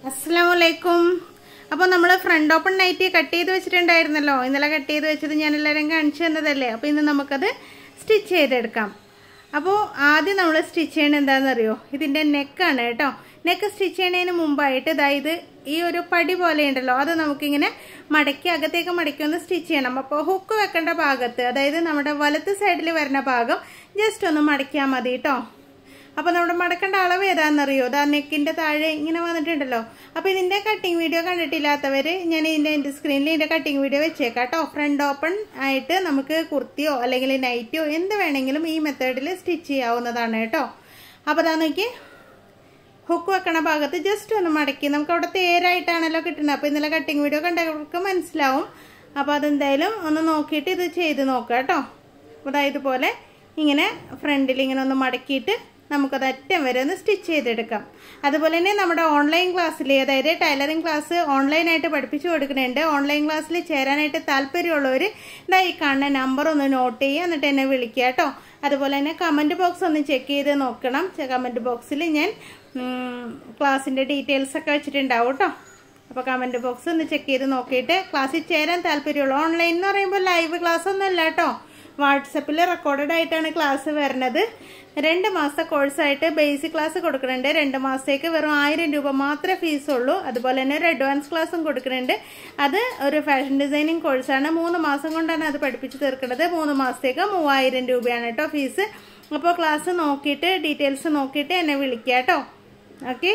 അസ്സാം വലൈക്കും അപ്പോൾ നമ്മൾ ഫ്രണ്ട് ഓപ്പൺ നൈറ്റ് കട്ട് ചെയ്ത് വെച്ചിട്ടുണ്ടായിരുന്നല്ലോ ഇന്നലെ കട്ട് ചെയ്ത് വെച്ചത് ഞാൻ എല്ലാവരും കാണിച്ചു തന്നതല്ലേ അപ്പോൾ ഇന്ന് നമുക്കത് സ്റ്റിച്ച് ചെയ്തെടുക്കാം അപ്പോൾ ആദ്യം നമ്മൾ സ്റ്റിച്ച് ചെയ്യണത് എന്താണെന്നറിയോ ഇതിൻ്റെ നെക്കാണ് കേട്ടോ നെക്ക് സ്റ്റിച്ച് ചെയ്യണതിന് മുമ്പായിട്ട് ഇതായത് ഈ ഒരു പടി പോലെ ഉണ്ടല്ലോ അത് നമുക്കിങ്ങനെ മടക്കി അകത്തേക്ക് മടക്കി ഒന്ന് സ്റ്റിച്ച് ചെയ്യണം അപ്പോൾ ഹുക്ക് വെക്കേണ്ട ഭാഗത്ത് അതായത് നമ്മുടെ വലത്ത് സൈഡിൽ വരുന്ന ഭാഗം ജസ്റ്റ് ഒന്ന് മടക്കിയാൽ മതി കേട്ടോ അപ്പോൾ നമ്മുടെ മടക്കേണ്ട അളവ് ഏതാണെന്നറിയോ ഇതാ നെക്കിൻ്റെ താഴെ ഇങ്ങനെ വന്നിട്ടുണ്ടല്ലോ അപ്പോൾ ഇതിൻ്റെ കട്ടിങ് വീഡിയോ കണ്ടിട്ടില്ലാത്തവർ ഞാൻ ഇതിൻ്റെ എൻ്റെ സ്ക്രീനിൽ ഇതിൻ്റെ കട്ടിങ് വീഡിയോ വെച്ചേക്കാം കേട്ടോ ഫ്രണ്ട് ഓപ്പൺ ആയിട്ട് നമുക്ക് കുർത്തിയോ അല്ലെങ്കിൽ നൈറ്റിയോ എന്ത് വേണമെങ്കിലും ഈ മെത്തേഡിൽ സ്റ്റിച്ച് ചെയ്യാവുന്നതാണ് കേട്ടോ അപ്പോൾ അതാ നോക്കി ഹുക്ക് വെക്കണ ഭാഗത്ത് ജസ്റ്റ് ഒന്ന് മടക്കി നമുക്ക് അവിടെ തേരായിട്ടാണല്ലോ കിട്ടുന്നത് അപ്പോൾ ഇന്നലെ കട്ടിങ് വീഡിയോ കണ്ടവർക്ക് മനസ്സിലാവും അപ്പോൾ അതെന്തായാലും ഒന്ന് നോക്കിയിട്ട് ഇത് ചെയ്ത് നോക്കുക കേട്ടോ അതായത് ഇതുപോലെ ഇങ്ങനെ ഫ്രണ്ടിൽ ഇങ്ങനെ ഒന്ന് മടക്കിയിട്ട് നമുക്കത് അറ്റം വരെ ഒന്ന് സ്റ്റിച്ച് ചെയ്തെടുക്കാം അതുപോലെ തന്നെ നമ്മുടെ ഓൺലൈൻ ക്ലാസ്സിൽ അതായത് ടൈലറിംഗ് ക്ലാസ് ഓൺലൈനായിട്ട് പഠിപ്പിച്ചു കൊടുക്കുന്നുണ്ട് ഓൺലൈൻ ക്ലാസ്സിൽ ചേരാനായിട്ട് താല്പര്യമുള്ളവർ ഇതാ ഈ കാണുന്ന നമ്പർ ഒന്ന് നോട്ട് ചെയ്യുക എന്നിട്ട് എന്നെ വിളിക്കുക കേട്ടോ അതുപോലെ തന്നെ കമൻറ്റ് ബോക്സ് ഒന്ന് ചെക്ക് ചെയ്ത് നോക്കണം കമൻറ്റ് ബോക്സിൽ ഞാൻ ക്ലാസ്സിൻ്റെ ഡീറ്റെയിൽസ് ഒക്കെ വെച്ചിട്ടുണ്ടാവും കേട്ടോ അപ്പോൾ കമൻറ്റ് ബോക്സ് ഒന്ന് ചെക്ക് ചെയ്ത് നോക്കിയിട്ട് ക്ലാസ്സിൽ ചേരാൻ താല്പര്യമുള്ളൂ ഓൺലൈൻ എന്ന് പറയുമ്പോൾ ലൈവ് ക്ലാസ് ഒന്നും അല്ല കേട്ടോ വാട്സപ്പിൽ റെക്കോർഡഡ് ആയിട്ടാണ് ക്ലാസ് വരുന്നത് രണ്ട് മാസത്തെ കോഴ്സായിട്ട് ബേസിക് ക്ലാസ് കൊടുക്കുന്നുണ്ട് രണ്ട് മാസത്തേക്ക് വെറും ആയിരം രൂപ മാത്രമേ ഫീസുള്ളൂ അതുപോലെ തന്നെ ഒരു അഡ്വാൻസ് ക്ലാസ്സും കൊടുക്കുന്നുണ്ട് അത് ഒരു ഫാഷൻ ഡിസൈനിങ് കോഴ്സാണ് മൂന്ന് മാസം കൊണ്ടാണ് അത് പഠിപ്പിച്ച് തീർക്കുന്നത് മൂന്ന് മാസത്തേക്ക് മൂവായിരം രൂപയാണ് കേട്ടോ ഫീസ് അപ്പോൾ ക്ലാസ് നോക്കിയിട്ട് ഡീറ്റെയിൽസ് നോക്കിയിട്ട് എന്നെ വിളിക്കുക കേട്ടോ ഓക്കെ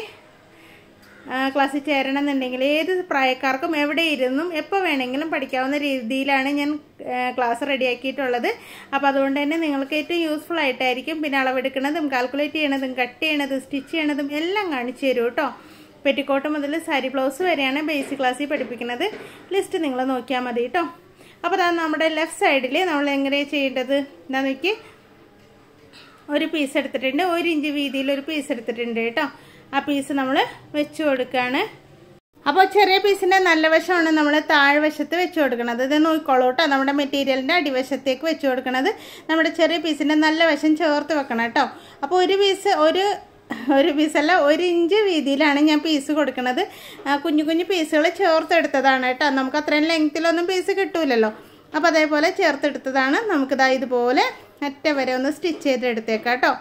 ക്ലാസ്സിൽ ചേരണം എന്നുണ്ടെങ്കിൽ ഏത് പ്രായക്കാർക്കും എവിടെ ഇരുന്നും എപ്പോൾ വേണമെങ്കിലും പഠിക്കാവുന്ന രീതിയിലാണ് ഞാൻ ക്ലാസ് റെഡിയാക്കിയിട്ടുള്ളത് അപ്പോൾ അതുകൊണ്ട് തന്നെ നിങ്ങൾക്ക് ഏറ്റവും യൂസ്ഫുൾ ആയിട്ടായിരിക്കും പിന്നെ അളവെടുക്കുന്നതും കാൽക്കുലേറ്റ് ചെയ്യണതും കട്ട് ചെയ്യണതും സ്റ്റിച്ച് ചെയ്യണതും എല്ലാം കാണിച്ചു തരും കേട്ടോ പെറ്റിക്കോട്ട് മുതൽ സാരി ബ്ലൗസ് വരെയാണ് ബേസിക് ക്ലാസ്സിൽ പഠിപ്പിക്കുന്നത് ലിസ്റ്റ് നിങ്ങൾ നോക്കിയാൽ മതി കേട്ടോ അപ്പോൾ അതാണ് നമ്മുടെ ലെഫ്റ്റ് സൈഡിൽ നമ്മൾ എങ്ങനെയാണ് ചെയ്യേണ്ടത് എന്താ നോക്കി ഒരു പീസ് എടുത്തിട്ടുണ്ട് ഒരു ഇഞ്ച് വീതിയിൽ ഒരു പീസ് എടുത്തിട്ടുണ്ട് കേട്ടോ ആ പീസ് നമ്മൾ വെച്ച് കൊടുക്കുകയാണ് അപ്പോൾ ചെറിയ പീസിൻ്റെ നല്ല വശമാണ് നമ്മൾ താഴ്വശത്ത് വെച്ച് കൊടുക്കുന്നത് ഇത് നോക്കിക്കോളൂ കേട്ടോ നമ്മുടെ മെറ്റീരിയലിൻ്റെ അടിവശത്തേക്ക് വെച്ച് കൊടുക്കുന്നത് നമ്മുടെ ചെറിയ പീസിൻ്റെ നല്ല വശം ചേർത്ത് വെക്കണം കേട്ടോ അപ്പോൾ ഒരു പീസ് ഒരു ഒരു പീസല്ല ഒരു ഇഞ്ച് വീതിയിലാണ് ഞാൻ പീസ് കൊടുക്കുന്നത് കുഞ്ഞു കുഞ്ഞു പീസുകൾ ചേർത്തെടുത്തതാണ് കേട്ടോ നമുക്ക് അത്രയും ലെങ്ത്തിലൊന്നും പീസ് കിട്ടൂലല്ലോ അപ്പോൾ അതേപോലെ ചേർത്തെടുത്തതാണ് നമുക്കിതാ ഇതുപോലെ അറ്റ വരെ ഒന്ന് സ്റ്റിച്ച് ചെയ്തെടുത്തേക്കാം കേട്ടോ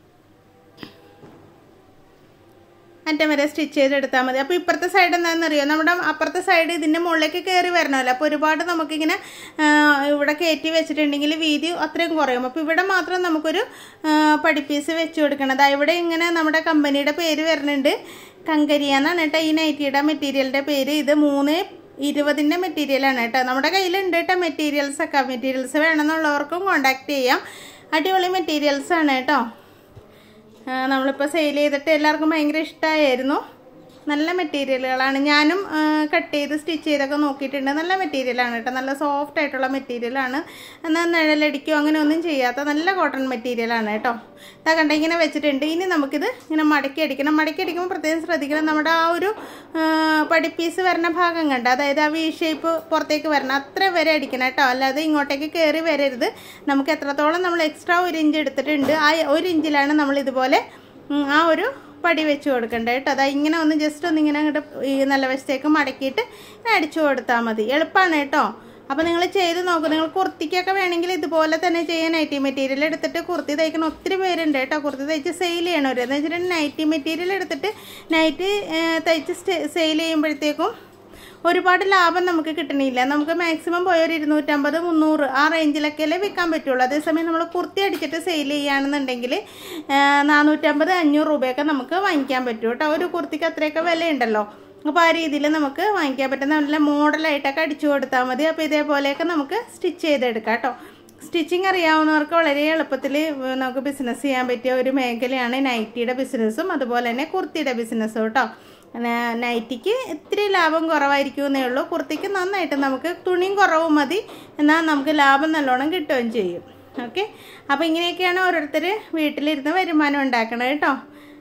അറ്റം വരെ സ്റ്റിച്ച് ചെയ്തെടുത്താൽ മതി അപ്പോൾ ഇപ്പുറത്തെ സൈഡ് എന്താണെന്നറിയോ നമ്മുടെ അപ്പുറത്തെ സൈഡ് ഇതിൻ്റെ മുകളിലേക്ക് കയറി വരണമല്ലോ അപ്പോൾ ഒരുപാട് നമുക്കിങ്ങനെ ഇവിടെ കയറ്റി വെച്ചിട്ടുണ്ടെങ്കിൽ വീതി അത്രയും കുറയും അപ്പോൾ ഇവിടെ മാത്രം നമുക്കൊരു പഠിപ്പീസ് വെച്ച് കൊടുക്കണം അതായത് ഇവിടെ ഇങ്ങനെ നമ്മുടെ കമ്പനിയുടെ പേര് വരുന്നുണ്ട് കങ്കരിയ എന്നാണ് കേട്ടോ ഈ നൈറ്റിയുടെ മെറ്റീരിയലിൻ്റെ പേര് ഇത് മൂന്ന് ഇരുപതിൻ്റെ മെറ്റീരിയലാണ് കേട്ടോ നമ്മുടെ കയ്യിലുണ്ട് കേട്ടോ മെറ്റീരിയൽസ് ഒക്കെ മെറ്റീരിയൽസ് വേണമെന്നുള്ളവർക്കും കോണ്ടാക്ട് ചെയ്യാം അടിപൊളി മെറ്റീരിയൽസ് ആണ് കേട്ടോ നമ്മളിപ്പോൾ സെയിൽ ചെയ്തിട്ട് എല്ലാവർക്കും ഭയങ്കര ഇഷ്ടമായിരുന്നു നല്ല മെറ്റീരിയലുകളാണ് ഞാനും കട്ട് ചെയ്ത് സ്റ്റിച്ച് ചെയ്തൊക്കെ നോക്കിയിട്ടുണ്ട് നല്ല മെറ്റീരിയലാണ് കേട്ടോ നല്ല സോഫ്റ്റ് ആയിട്ടുള്ള മെറ്റീരിയലാണ് എന്നാൽ നിഴലടിക്കോ അങ്ങനെ ഒന്നും ചെയ്യാത്ത നല്ല കോട്ടൺ മെറ്റീരിയലാണ് കേട്ടോ ഇതാ കണ്ട ഇങ്ങനെ വെച്ചിട്ടുണ്ട് ഇനി നമുക്കിത് ഇങ്ങനെ മടക്കി അടിക്കണം മടക്കി അടിക്കുമ്പോൾ പ്രത്യേകം ശ്രദ്ധിക്കണം നമ്മുടെ ആ ഒരു പടിപ്പീസ് വരുന്ന ഭാഗം കണ്ട അതായത് ആ വി ഷേപ്പ് പുറത്തേക്ക് വരണം അത്ര വരെ അടിക്കണം കേട്ടോ അല്ലാതെ ഇങ്ങോട്ടേക്ക് കയറി വരരുത് നമുക്ക് എത്രത്തോളം നമ്മൾ എക്സ്ട്രാ ഒരു ഇഞ്ച് എടുത്തിട്ടുണ്ട് ആ ഒരു ഇഞ്ചിലാണ് നമ്മൾ ഇതുപോലെ ആ ഒരു പടി വെച്ച് കൊടുക്കണ്ടേ കേട്ടോ അതാ ഇങ്ങനെ ഒന്ന് ജസ്റ്റ് ഒന്ന് ഇങ്ങനെ അങ്ങോട്ട് ഈ നല്ല വശത്തേക്ക് മടക്കിയിട്ട് അടിച്ചു കൊടുത്താൽ മതി എളുപ്പമാണ് കേട്ടോ അപ്പോൾ നിങ്ങൾ ചെയ്ത് നോക്കും നിങ്ങൾ കുർത്തിക്കൊക്കെ വേണമെങ്കിൽ ഇതുപോലെ തന്നെ ചെയ്യാൻ നൈറ്റി മെറ്റീരിയൽ എടുത്തിട്ട് കുർത്തി തയ്ക്കുന്ന ഒത്തിരി പേരുണ്ട് കേട്ടോ കുർത്തി തയ്ച്ച് സെയിൽ ചെയ്യണവർ എന്ന് വെച്ചിട്ടുണ്ടെങ്കിൽ നൈറ്റി മെറ്റീരിയൽ എടുത്തിട്ട് നൈറ്റ് തയ്ച്ച് സെയിൽ ചെയ്യുമ്പോഴത്തേക്കും ഒരുപാട് ലാഭം നമുക്ക് കിട്ടണില്ല നമുക്ക് മാക്സിമം പോയ ഒരു ഇരുന്നൂറ്റമ്പത് മുന്നൂറ് ആ റേഞ്ചിലൊക്കെയല്ലേ വിൽക്കാൻ പറ്റുള്ളൂ അതേസമയം നമ്മൾ കുർത്തി അടിച്ചിട്ട് സെയിൽ ചെയ്യുകയാണെന്നുണ്ടെങ്കിൽ നാനൂറ്റമ്പത് അഞ്ഞൂറ് രൂപയൊക്കെ നമുക്ക് വാങ്ങിക്കാൻ പറ്റും കേട്ടോ ഒരു കുർത്തിക്ക് അത്രയൊക്കെ വിലയുണ്ടല്ലോ അപ്പോൾ ആ രീതിയിൽ നമുക്ക് വാങ്ങിക്കാൻ പറ്റുന്ന നല്ല മോഡലായിട്ടൊക്കെ അടിച്ചു കൊടുത്താൽ മതി അപ്പോൾ ഇതേപോലെയൊക്കെ നമുക്ക് സ്റ്റിച്ച് ചെയ്തെടുക്കാം കേട്ടോ സ്റ്റിച്ചിങ് അറിയാവുന്നവർക്ക് വളരെ എളുപ്പത്തിൽ നമുക്ക് ബിസിനസ് ചെയ്യാൻ പറ്റിയ ഒരു മേഖലയാണ് നൈറ്റിയുടെ ബിസിനസ്സും അതുപോലെ തന്നെ കുർത്തിയുടെ ബിസിനസ്സും കേട്ടോ നൈറ്റിക്ക് ഇത്തിരി ലാഭം കുറവായിരിക്കും എന്നേ ഉള്ളൂ കുർത്തിക്ക് നന്നായിട്ട് നമുക്ക് തുണിയും കുറവും മതി എന്നാൽ നമുക്ക് ലാഭം നല്ലോണം കിട്ടുകയും ചെയ്യും ഓക്കെ അപ്പോൾ ഇങ്ങനെയൊക്കെയാണ് ഓരോരുത്തർ വീട്ടിലിരുന്ന് വരുമാനം ഉണ്ടാക്കണത് കേട്ടോ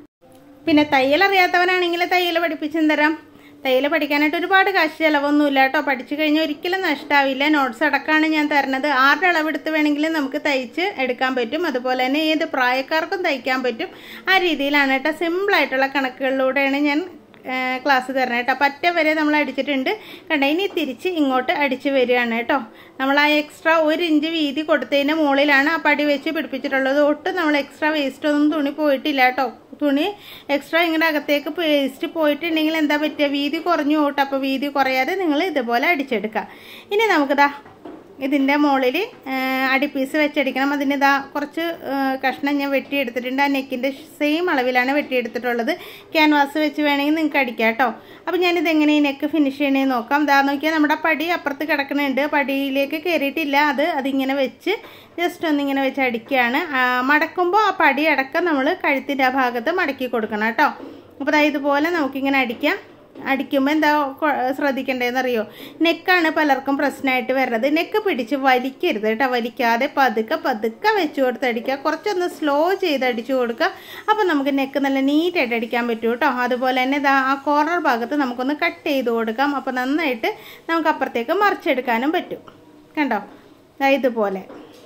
പിന്നെ തയ്യൽ അറിയാത്തവനാണെങ്കിൽ തയ്യൽ പഠിപ്പിച്ചും തരാം തയ്യൽ പഠിക്കാനായിട്ട് ഒരുപാട് കാശ് ചിലവൊന്നുമില്ല കേട്ടോ പഠിച്ചു കഴിഞ്ഞാൽ ഒരിക്കലും നഷ്ടമാവില്ല നോട്ട്സ് അടക്കമാണ് ഞാൻ തരുന്നത് ആരുടെ അളവെടുത്ത് വേണമെങ്കിലും നമുക്ക് തയ്ച്ച് എടുക്കാൻ പറ്റും അതുപോലെ തന്നെ ഏത് പ്രായക്കാർക്കും തയ്ക്കാൻ പറ്റും ആ രീതിയിലാണ് കേട്ടോ സിമ്പിളായിട്ടുള്ള കണക്കുകളിലൂടെയാണ് ഞാൻ ക്ലാസ് തരണം കേട്ടോ അപ്പം അറ്റം വരെ നമ്മൾ അടിച്ചിട്ടുണ്ട് കണ്ട ഇനി തിരിച്ച് ഇങ്ങോട്ട് അടിച്ച് വരികയാണ് കേട്ടോ നമ്മൾ ആ എക്സ്ട്രാ ഒരു ഇഞ്ച് വീതി കൊടുത്തതിൻ്റെ മുകളിലാണ് ആ പടി വെച്ച് പിടിപ്പിച്ചിട്ടുള്ളത് ഒട്ടും നമ്മൾ എക്സ്ട്രാ വേസ്റ്റ് ഒന്നും തുണി പോയിട്ടില്ല കേട്ടോ തുണി എക്സ്ട്രാ ഇങ്ങനെ അകത്തേക്ക് പേസ്റ്റ് പോയിട്ടുണ്ടെങ്കിൽ എന്താ പറ്റുക വീതി കുറഞ്ഞു പോട്ടെ അപ്പോൾ വീതി കുറയാതെ നിങ്ങൾ ഇതുപോലെ അടിച്ചെടുക്കുക ഇനി നമുക്കിതാ ഇതിൻ്റെ മുകളിൽ അടിപ്പീസ് വെച്ചടിക്കണം അതിന് ഇതാ കുറച്ച് ആ, കഷ്ണം ഞാൻ വെട്ടിയെടുത്തിട്ടുണ്ട് ആ നെക്കിൻ്റെ സെയിം അളവിലാണ് വെട്ടിയെടുത്തിട്ടുള്ളത് ക്യാൻവാസ് വെച്ച് വേണമെങ്കിൽ നിങ്ങൾക്ക് അടിക്കാം കേട്ടോ അപ്പോൾ ഞാനിത് എങ്ങനെ ഈ നെക്ക് ഫിനിഷ് ചെയ്യണേന്ന് നോക്കാം ഇതാ നോക്കിയാൽ നമ്മുടെ പടി അപ്പുറത്ത് കിടക്കുന്നുണ്ട് പടിയിലേക്ക് കയറിയിട്ടില്ല അത് അതിങ്ങനെ വെച്ച് ജസ്റ്റ് ഒന്നിങ്ങനെ വെച്ച് അടിക്കുകയാണ് ആ, മടക്കുമ്പോൾ ആ പടി അടക്കം നമ്മൾ കഴുത്തിൻ്റെ ആ ഭാഗത്ത് മടക്കി കൊടുക്കണം കേട്ടോ അപ്പോൾ ദാ ഇതുപോലെ നമുക്കിങ്ങനെ അടിക്കാം അടിക്കുമ്പോൾ എന്താ കൊ- ശ്രദ്ധിക്കേണ്ടതെന്ന് അറിയോ നെക്കാണ് പലർക്കും പ്രശ്നമായിട്ട് വരുന്നത് നെക്ക് പിടിച്ച് വലിക്കരുത് കേട്ടോ വലിക്കാതെ പതുക്കെ പതുക്കെ വെച്ച് കൊടുത്ത് അടിക്കുക കുറച്ചൊന്ന് സ്ലോ ചെയ്ത് അടിച്ചു കൊടുക്കുക അപ്പോൾ നമുക്ക് നെക്ക് നല്ല നീറ്റായിട്ട് അടിക്കാൻ പറ്റും കേട്ടോ അതുപോലെ തന്നെ ഇതാ ആ കോർണർ ഭാഗത്ത് നമുക്കൊന്ന് കട്ട് ചെയ്ത് കൊടുക്കാം അപ്പോൾ നന്നായിട്ട് നമുക്ക് അപ്പുറത്തേക്ക് മറിച്ചെടുക്കാനും പറ്റും കണ്ടോ ദാ ഇതുപോലെ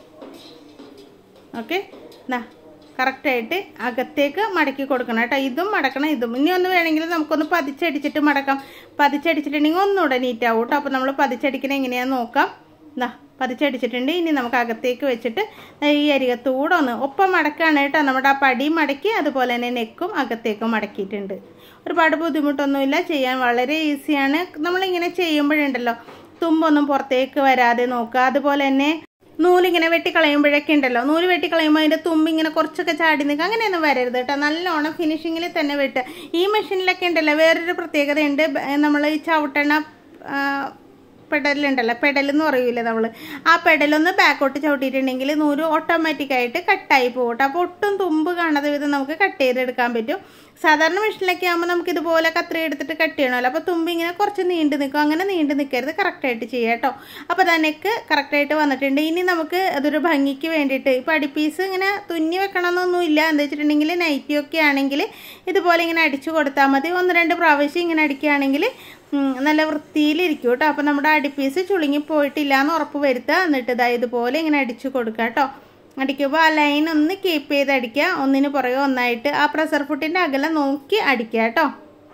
ഓക്കെ എന്നാ കറക്റ്റായിട്ട് അകത്തേക്ക് മടക്കി കൊടുക്കണം കേട്ടോ ഇതും മടക്കണം ഇതും ഇനി ഒന്ന് വേണമെങ്കിൽ നമുക്കൊന്ന് പതിച്ചടിച്ചിട്ട് മടക്കാം പതിച്ചടിച്ചിട്ടുണ്ടെങ്കിൽ ഒന്നുകൂടെ നീറ്റ് ആവും കേട്ടോ അപ്പോൾ നമ്മൾ പതിച്ചടിക്കണ എങ്ങനെയാണെന്ന് നോക്കാം എന്നാ പതിച്ചടിച്ചിട്ടുണ്ട് ഇനി നമുക്ക് അകത്തേക്ക് വെച്ചിട്ട് ദാ ഈ അരികത്തൂടെ ഒന്ന് ഒപ്പം മടക്കാണ് കേട്ടോ നമ്മുടെ ആ പടി മടക്കി അതുപോലെ തന്നെ നെക്കും അകത്തേക്കും മടക്കിയിട്ടുണ്ട് ഒരുപാട് ബുദ്ധിമുട്ടൊന്നുമില്ല ചെയ്യാൻ വളരെ ഈസിയാണ് നമ്മളിങ്ങനെ ചെയ്യുമ്പോഴുണ്ടല്ലോ തുമ്പൊന്നും പുറത്തേക്ക് വരാതെ നോക്കുക അതുപോലെ തന്നെ നൂലിങ്ങനെ വെട്ടിക്കളയുമ്പോഴൊക്കെ ഉണ്ടല്ലോ നൂല് വെട്ടിക്കളയുമ്പോൾ അതിൻ്റെ തുമ്പ് ഇങ്ങനെ കുറച്ചൊക്കെ ചാടി നിൽക്കുക അങ്ങനെയൊന്നും വരരുത് കേട്ടോ നല്ലോണം ഫിനിഷിങ്ങിൽ തന്നെ വെട്ടുക ഈ മെഷീനിലൊക്കെ ഉണ്ടല്ലോ വേറൊരു പ്രത്യേകതയുണ്ട് നമ്മൾ ഈ ചവിട്ടണ ആ, പെഡലുണ്ടല്ലോ പെഡൽ എന്ന് പറയൂലേ നമ്മൾ ആ പെഡലൊന്ന് ബാക്കോട്ട് ചവിട്ടിയിട്ടുണ്ടെങ്കിൽ നൂല് ഓട്ടോമാറ്റിക്കായിട്ട് കട്ടായി പോകട്ടെ അപ്പോൾ ഒട്ടും തുമ്പ് കാണാതെ വിധം നമുക്ക് കട്ട് ചെയ്തെടുക്കാൻ പറ്റും സാധാരണ മെഷീനിലൊക്കെ ആകുമ്പോൾ നമുക്ക് ഇതുപോലെ കത്രി എടുത്തിട്ട് കട്ട് ചെയ്യണമല്ലോ അപ്പോൾ തുമ്പ് ഇങ്ങനെ കുറച്ച് നീണ്ടു നിൽക്കും അങ്ങനെ നീണ്ടു നിൽക്കരുത് കറക്റ്റായിട്ട് ചെയ്യുക കേട്ടോ അപ്പോൾ തന്നെക്ക് കറക്റ്റായിട്ട് വന്നിട്ടുണ്ട് ഇനി നമുക്ക് അതൊരു ഭംഗിക്ക് വേണ്ടിയിട്ട് ഇപ്പോൾ അടിപ്പീസ് ഇങ്ങനെ തുന്നി വെക്കണമെന്നൊന്നുമില്ല എന്താ വെച്ചിട്ടുണ്ടെങ്കിൽ നൈറ്റിയൊക്കെ ആണെങ്കിൽ ഇതുപോലെ ഇങ്ങനെ അടിച്ചു കൊടുത്താൽ മതി ഒന്ന് രണ്ട് പ്രാവശ്യം ഇങ്ങനെ അടിക്കുകയാണെങ്കിൽ ഉം, നല്ല വൃത്തിയിലിരിക്കും കേട്ടോ അപ്പോൾ നമ്മുടെ അടിപ്പീസ് ചുളുങ്ങി പോയിട്ടില്ല എന്ന് ഉറപ്പ് വരുത്തുക എന്നിട്ട് ഇതാ ഇതുപോലെ ഇങ്ങനെ അടിച്ചു കൊടുക്കുക കേട്ടോ അടിക്കുമ്പോൾ ആ ലൈൻ ഒന്ന് കീപ്പ് ചെയ്ത് അടിക്കുക ഒന്നിന് പുറകെ ഒന്നായിട്ട് ആ പ്രഷർ ഫുട്ടിൻ്റെ അകലം നോക്കി അടിക്കുക കേട്ടോ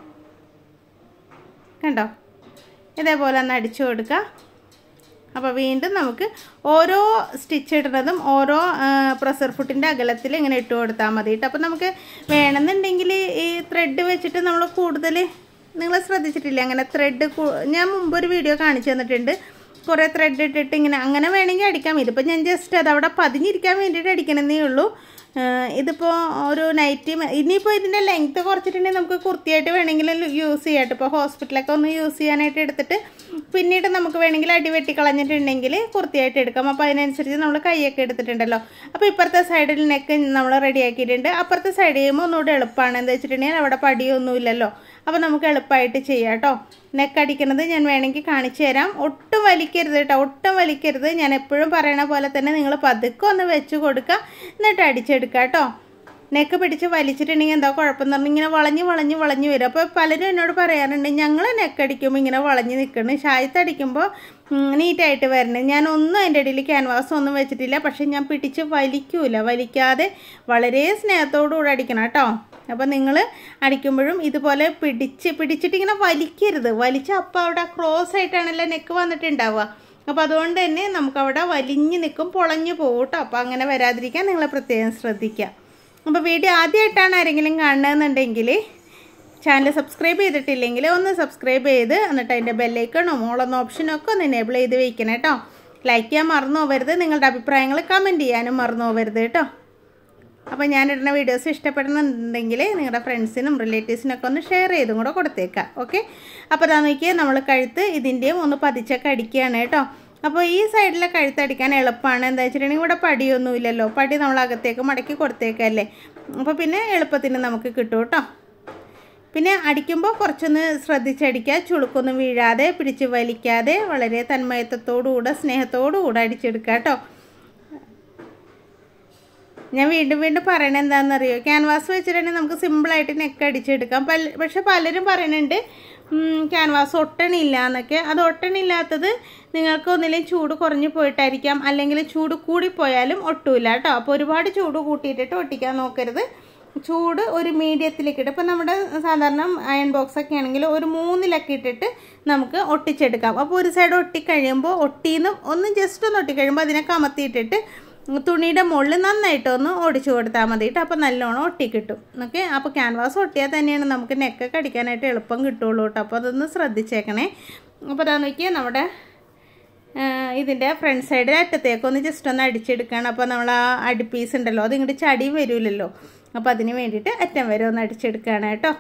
കണ്ടോ ഇതേപോലെ ഒന്ന് അടിച്ചു കൊടുക്കുക അപ്പോൾ വീണ്ടും നമുക്ക് ഓരോ സ്റ്റിച്ച് ഇടുന്നതും ഓരോ പ്രഷർ ഫുട്ടിൻ്റെ അകലത്തിൽ ഇങ്ങനെ ഇട്ട് കൊടുത്താൽ മതി കേട്ടോ അപ്പോൾ നമുക്ക് വേണമെന്നുണ്ടെങ്കിൽ ഈ ത്രെഡ് വെച്ചിട്ട് നമ്മൾ കൂടുതൽ നിങ്ങൾ ശ്രദ്ധിച്ചിട്ടില്ലേ അങ്ങനെ ത്രെഡ് ഞാൻ മുമ്പ് ഒരു വീഡിയോ കാണിച്ചു തന്നിട്ടുണ്ട് കുറേ ത്രെഡ് ഇട്ടിട്ട് ഇങ്ങനെ അങ്ങനെ വേണമെങ്കിൽ അടിക്കാം ഇതിപ്പോൾ ഞാൻ ജസ്റ്റ് അത് അവിടെ പതിഞ്ഞിരിക്കാൻ വേണ്ടിയിട്ട് അടിക്കണമെന്നേ ഉള്ളൂ ഇതിപ്പോൾ ഒരു നൈറ്റി ഇനിയിപ്പോൾ ഇതിൻ്റെ ലെങ്ത്ത് കുറച്ചിട്ടുണ്ടെങ്കിൽ നമുക്ക് കുർത്തിയായിട്ട് വേണമെങ്കിൽ യൂസ് ചെയ്യാം കേട്ടോ ഇപ്പോൾ ഹോസ്പിറ്റലൊക്കെ ഒന്ന് യൂസ് ചെയ്യാനായിട്ട് എടുത്തിട്ട് പിന്നീട് നമുക്ക് വേണമെങ്കിൽ അടി വെട്ടി കളഞ്ഞിട്ടുണ്ടെങ്കിൽ കുർത്തിയായിട്ട് എടുക്കാം അപ്പോൾ അതിനനുസരിച്ച് നമ്മൾ കൈയൊക്കെ എടുത്തിട്ടുണ്ടല്ലോ അപ്പോൾ ഇപ്പുറത്തെ സൈഡിൽ നെക്ക് നമ്മൾ റെഡിയാക്കിയിട്ടുണ്ട് അപ്പുറത്തെ സൈഡ് ചെയ്യുമ്പോൾ ഒന്നുകൂടെ എളുപ്പമാണ് എന്താ വെച്ചിട്ടുണ്ടെങ്കിൽ അവിടെ പടിയൊന്നുമില്ലല്ലോ അപ്പോൾ നമുക്ക് എളുപ്പമായിട്ട് ചെയ്യാം കേട്ടോ നെക്ക് അടിക്കുന്നത് ഞാൻ വേണമെങ്കിൽ കാണിച്ചു തരാം ഒട്ടും വലിക്കരുത് കേട്ടോ ഒട്ടും വലിക്കരുത് ഞാൻ എപ്പോഴും പറയണ പോലെ തന്നെ നിങ്ങൾ പതുക്കെ ഒന്ന് വെച്ച് കൊടുക്കുക എന്നിട്ട് അടിച്ചെടുക്കുക കേട്ടോ നെക്ക് പിടിച്ച് വലിച്ചിട്ടുണ്ടെങ്കിൽ എന്താ കുഴപ്പമെന്ന് പറഞ്ഞാൽ ഇങ്ങനെ വളഞ്ഞ് വളഞ്ഞ് വളഞ്ഞ് വരും അപ്പോൾ പലരും എന്നോട് പറയാറുണ്ട് ഞങ്ങൾ നെക്ക് അടിക്കുമ്പോൾ ഇങ്ങനെ വളഞ്ഞ് നിൽക്കണം ഷായത്തടിക്കുമ്പോൾ നീറ്റായിട്ട് വരണം ഞാൻ ഒന്നും അതിൻ്റെ ഇടയിൽ ക്യാൻവാസ് ഒന്നും വെച്ചിട്ടില്ല പക്ഷേ ഞാൻ പിടിച്ച് വലിക്കൂല വലിക്കാതെ വളരെ സ്നേഹത്തോടുകൂടി അടിക്കണം കേട്ടോ അപ്പോൾ നിങ്ങൾ അടിക്കുമ്പോഴും ഇതുപോലെ പിടിച്ച് പിടിച്ചിട്ട് ഇങ്ങനെ വലിക്കരുത് വലിച്ച് അപ്പോൾ അവിടെ ക്രോസ് ആയിട്ടാണല്ലോ നെക്ക് വന്നിട്ടുണ്ടാവുക അപ്പോൾ അതുകൊണ്ട് തന്നെ നമുക്കവിടെ വലിഞ്ഞ് നിൽക്കും പൊളഞ്ഞു പോകും കേട്ടോ അപ്പോൾ അങ്ങനെ വരാതിരിക്കാൻ നിങ്ങൾ പ്രത്യേകം ശ്രദ്ധിക്കുക അപ്പോൾ വീഡിയോ ആദ്യമായിട്ടാണ് ആരെങ്കിലും കാണുന്നതെന്നുണ്ടെങ്കിൽ ചാനൽ സബ്സ്ക്രൈബ് ചെയ്തിട്ടില്ലെങ്കിൽ ഒന്ന് സബ്സ്ക്രൈബ് ചെയ്ത് എന്നിട്ട് അതിൻ്റെ ബെല്ലൈക്കണോ മോളെന്ന ഓപ്ഷനോ ഒക്കെ ഒന്ന് എനേബിൾ ചെയ്ത് വെക്കണം കേട്ടോ ലൈക്ക് ചെയ്യാൻ മറന്നു പോകരുത് നിങ്ങളുടെ അഭിപ്രായങ്ങൾ കമൻറ്റ് ചെയ്യാനും മറന്നു പോകരുത് കേട്ടോ അപ്പോൾ ഞാനിടുന്ന വീഡിയോസ് ഇഷ്ടപ്പെടുന്നുണ്ടെങ്കിൽ നിങ്ങളുടെ ഫ്രണ്ട്സിനും റിലേറ്റീവ്സിനൊക്കെ ഒന്ന് ഷെയർ ചെയ്തും കൂടെ കൊടുത്തേക്കാം ഓക്കെ അപ്പോൾ അതാ നോക്കിയാൽ നമ്മൾ കഴുത്ത് ഇതിൻ്റെയും ഒന്ന് പതിച്ചൊക്കെ അടിക്കുകയാണ് കേട്ടോ അപ്പോൾ ഈ സൈഡിലെ കഴുത്ത് അടിക്കാൻ എളുപ്പമാണ് എന്താ വെച്ചിട്ടുണ്ടെങ്കിൽ ഇവിടെ പടിയൊന്നുമില്ലല്ലോ പടി നമ്മൾ അകത്തേക്ക് മടക്കി കൊടുത്തേക്കല്ലേ അപ്പോൾ പിന്നെ എളുപ്പത്തിന് നമുക്ക് കിട്ടും കേട്ടോ പിന്നെ അടിക്കുമ്പോൾ കുറച്ചൊന്ന് ശ്രദ്ധിച്ചടിക്കുക ചുളുക്കൊന്നും വീഴാതെ പിടിച്ച് വലിക്കാതെ വളരെ തന്മയത്വത്തോടുകൂടെ സ്നേഹത്തോടുകൂടെ അടിച്ചെടുക്കുക കേട്ടോ ഞാൻ വീണ്ടും വീണ്ടും പറയണത് എന്താണെന്നറിയോ ക്യാൻവാസ് വെച്ചിട്ടുണ്ടെങ്കിൽ നമുക്ക് സിമ്പിളായിട്ട് നെക്ക് അടിച്ചെടുക്കാം പല പക്ഷെ പലരും പറയുന്നുണ്ട് ക്യാൻവാസ് ഒട്ടണില്ല എന്നൊക്കെ അത് ഒട്ടണില്ലാത്തത് നിങ്ങൾക്ക് ഒന്നിലും ചൂട് കുറഞ്ഞു പോയിട്ടായിരിക്കാം അല്ലെങ്കിൽ ചൂട് കൂടിപ്പോയാലും ഒട്ടൂല കേട്ടോ അപ്പോൾ ഒരുപാട് ചൂട് കൂട്ടിയിട്ടിട്ട് ഒട്ടിക്കാൻ നോക്കരുത് ചൂട് ഒരു മീഡിയത്തിലേക്ക് ഇട്ട് ഇപ്പം നമ്മുടെ സാധാരണ അയൺ ബോക്സ് ഒക്കെ ആണെങ്കിൽ ഒരു മൂന്നിലൊക്കെ ഇട്ടിട്ട് നമുക്ക് ഒട്ടിച്ചെടുക്കാം അപ്പോൾ ഒരു സൈഡ് ഒട്ടിക്കഴിയുമ്പോൾ ഒട്ടിന്ന് ഒന്ന് ജസ്റ്റ് ഒന്ന് ഒട്ടിക്കഴിയുമ്പോൾ അതിനെ കമത്തിയിട്ടിട്ട് തുണിയുടെ മുകളിൽ നന്നായിട്ട് ഒന്ന് ഒടിച്ചു കൊടുത്താൽ മതി കേട്ടോ അപ്പോൾ നല്ലോണം ഒട്ടി കിട്ടും ഓക്കെ അപ്പോൾ ക്യാൻവാസ് ഒട്ടിയാൽ തന്നെയാണ് നമുക്ക് നെക്കൊക്കെ അടിക്കാനായിട്ട് എളുപ്പം കിട്ടുള്ളൂ കേട്ടോ അപ്പോൾ അതൊന്ന് ശ്രദ്ധിച്ചേക്കണേ അപ്പോൾ അതാ നോക്കിയാൽ നമ്മുടെ ഇതിൻ്റെ ഫ്രണ്ട് സൈഡിൽ അറ്റത്തേക്ക് ഒന്ന് ജസ്റ്റ് ഒന്ന് അടിച്ചെടുക്കുകയാണ് അപ്പോൾ നമ്മൾ ആ അടി പീസ് ഉണ്ടല്ലോ അത് ഇങ്ങോട്ട് ചടിയും വരില്ലല്ലോ അപ്പോൾ അതിന് വേണ്ടിയിട്ട് അറ്റം വരെ ഒന്ന് അടിച്ചെടുക്കുകയാണ് കേട്ടോ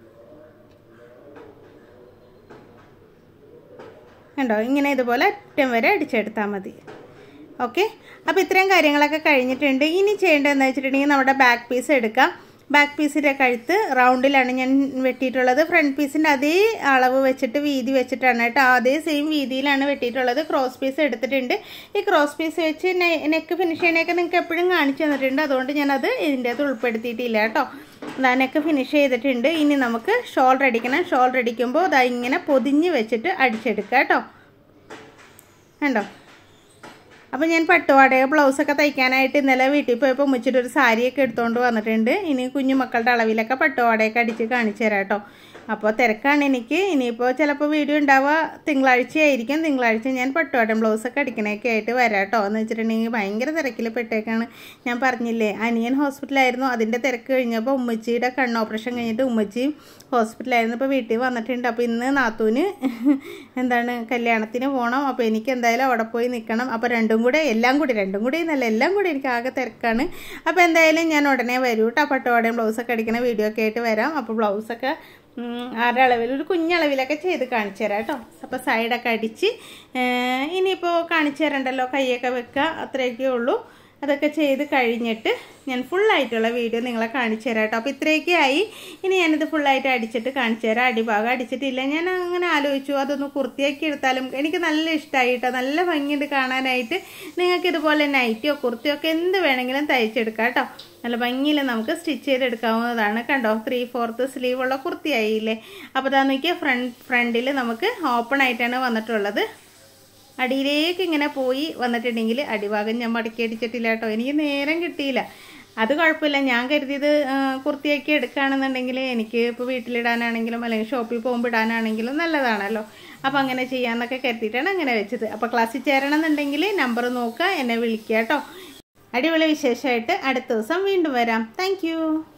കണ്ടോ ഇങ്ങനെ ഇതുപോലെ അറ്റം വരെ അടിച്ചെടുത്താൽ മതി ഓക്കെ അപ്പോൾ ഇത്രയും കാര്യങ്ങളൊക്കെ കഴിഞ്ഞിട്ടുണ്ട് ഇനി ചെയ്യേണ്ടതെന്ന് വെച്ചിട്ടുണ്ടെങ്കിൽ നമ്മുടെ ബാക്ക് പീസ് എടുക്കാം ബാക്ക് പീസിൻ്റെ കഴുത്ത് റൗണ്ടിലാണ് ഞാൻ വെട്ടിയിട്ടുള്ളത് ഫ്രണ്ട് പീസിൻ്റെ അതേ അളവ് വെച്ചിട്ട് വീതി വെച്ചിട്ടാണ് കേട്ടോ അതേ സെയിം വീതിയിലാണ് വെട്ടിയിട്ടുള്ളത് ക്രോസ് പീസ് എടുത്തിട്ടുണ്ട് ഈ ക്രോസ് പീസ് വെച്ച് നെക്ക് ഫിനിഷ് ചെയ്യണയൊക്കെ നിങ്ങൾക്ക് എപ്പോഴും കാണിച്ചു തന്നിട്ടുണ്ട് അതുകൊണ്ട് ഞാനത് ഇതിൻ്റെ അകത്ത് ഉൾപ്പെടുത്തിയിട്ടില്ല കേട്ടോ അതാ നെക്ക് ഫിനിഷ് ചെയ്തിട്ടുണ്ട് ഇനി നമുക്ക് ഷോൾഡർ അടിക്കണം ഷോൾഡർ അടിക്കുമ്പോൾ അതാ ഇങ്ങനെ പൊതിഞ്ഞ് വെച്ചിട്ട് അടിച്ചെടുക്കുക കേട്ടോ കണ്ടോ അപ്പോൾ ഞാൻ പട്ടുപാടയോ ബ്ലൗസൊക്കെ തയ്ക്കാനായിട്ട് ഇന്നലെ വീട്ടിൽ പോയപ്പോൾ മുച്ചിട്ട് ഒരു സാരിയൊക്കെ എടുത്തുകൊണ്ട് വന്നിട്ടുണ്ട് ഇനി കുഞ്ഞു മക്കളുടെ അളവിലൊക്കെ പട്ടുപാടയൊക്കെ അടിച്ച് കാണിച്ചു തരാം കേട്ടോ അപ്പോൾ തിരക്കാണ് എനിക്ക് ഇനിയിപ്പോൾ ചിലപ്പോൾ വീഡിയോ ഉണ്ടാവുക തിങ്കളാഴ്ചയായിരിക്കും തിങ്കളാഴ്ച ഞാൻ പട്ടുപാടം ബ്ലൗസൊക്കെ അടിക്കണയൊക്കെ ആയിട്ട് വരാം കേട്ടോ എന്ന് വെച്ചിട്ടുണ്ടെങ്കിൽ ഭയങ്കര തിരക്കിൽ പെട്ടേക്കാണ് ഞാൻ പറഞ്ഞില്ലേ അനിയൻ ഹോസ്പിറ്റലായിരുന്നു അതിൻ്റെ തിരക്ക് കഴിഞ്ഞപ്പോൾ ഉമ്മച്ചിയുടെ കണ്ണ് ഓപ്പറേഷൻ കഴിഞ്ഞിട്ട് ഉമ്മച്ചിയും ഹോസ്പിറ്റലായിരുന്നു ഇപ്പോൾ വീട്ടിൽ വന്നിട്ടുണ്ട് അപ്പോൾ ഇന്ന് നാത്തൂന് എന്താണ് കല്യാണത്തിന് പോകണം അപ്പോൾ എനിക്ക് എന്തായാലും അവിടെ പോയി നിൽക്കണം അപ്പോൾ രണ്ടും കൂടെ എല്ലാം കൂടി രണ്ടും കൂടി എന്നല്ല എല്ലാം കൂടി എനിക്ക് ആകെ തിരക്കാണ് അപ്പോൾ എന്തായാലും ഞാൻ ഉടനെ വരൂ കേട്ടോ പട്ടുപാടയും ബ്ലൗസൊക്കെ അടിക്കണ വീഡിയോ ഒക്കെ ആയിട്ട് വരാം അപ്പോൾ ബ്ലൗസൊക്കെ ആരുടെ അളവിൽ ഒരു കുഞ്ഞളവിലൊക്കെ ചെയ്ത് കാണിച്ചു തരാം കേട്ടോ അപ്പോൾ സൈഡൊക്കെ അടിച്ച് ഇനിയിപ്പോൾ കാണിച്ചു തരണ്ടല്ലോ കൈയൊക്കെ വെക്കുക അത്രയൊക്കെ ഉള്ളൂ അതൊക്കെ ചെയ്ത് കഴിഞ്ഞിട്ട് ഞാൻ ഫുള്ളായിട്ടുള്ള വീഡിയോ നിങ്ങളെ കാണിച്ചു തരാം കേട്ടോ അപ്പോൾ ഇത്രയൊക്കെ ആയി ഇനി ഞാനിത് ഫുള്ളായിട്ട് അടിച്ചിട്ട് കാണിച്ചു തരാം അടിഭാഗം അടിച്ചിട്ടില്ല ഞാൻ അങ്ങനെ ആലോചിച്ചു അതൊന്ന് കുർത്തിയാക്കി എടുത്താലും എനിക്ക് നല്ല ഇഷ്ടമായി കേട്ടോ നല്ല ഭംഗിയുണ്ട് കാണാനായിട്ട് നിങ്ങൾക്ക് ഇതുപോലെ നൈറ്റിയോ കുർത്തിയോ ഒക്കെ എന്ത് വേണമെങ്കിലും തയ്ച്ചെടുക്കാം കേട്ടോ നല്ല ഭംഗിയിൽ നമുക്ക് സ്റ്റിച്ച് ചെയ്തെടുക്കാവുന്നതാണ് കണ്ടോ ത്രീ ഫോർത്ത് സ്ലീവ് ഉള്ള കുർത്തിയായില്ലേ അപ്പോൾ അതാ നോക്കിയാൽ ഫ്രണ്ട് ഫ്രണ്ടിൽ നമുക്ക് ഓപ്പൺ ആയിട്ടാണ് വന്നിട്ടുള്ളത് അടിയിലേക്ക് ഇങ്ങനെ പോയി വന്നിട്ടുണ്ടെങ്കിൽ അടിഭാഗം ഞാൻ മടക്കി അടിച്ചിട്ടില്ല കേട്ടോ എനിക്ക് നേരം കിട്ടിയില്ല അത് കുഴപ്പമില്ല ഞാൻ കരുതിയത് കുർത്തിയാക്കി എടുക്കുകയാണെന്നുണ്ടെങ്കിൽ എനിക്ക് ഇപ്പോൾ വീട്ടിലിടാനാണെങ്കിലും അല്ലെങ്കിൽ ഷോപ്പിൽ പോകുമ്പോൾ ഇടാനാണെങ്കിലും നല്ലതാണല്ലോ അപ്പോൾ അങ്ങനെ ചെയ്യാമെന്നൊക്കെ കരുതിയിട്ടാണ് അങ്ങനെ വെച്ചത് അപ്പോൾ ക്ലാസ്സിൽ ചേരണം എന്നുണ്ടെങ്കിൽ നമ്പർ നോക്കുക എന്നെ വിളിക്കുക കേട്ടോ അടിപൊളി വിശേഷമായിട്ട് അടുത്ത ദിവസം വീണ്ടും വരാം താങ്ക്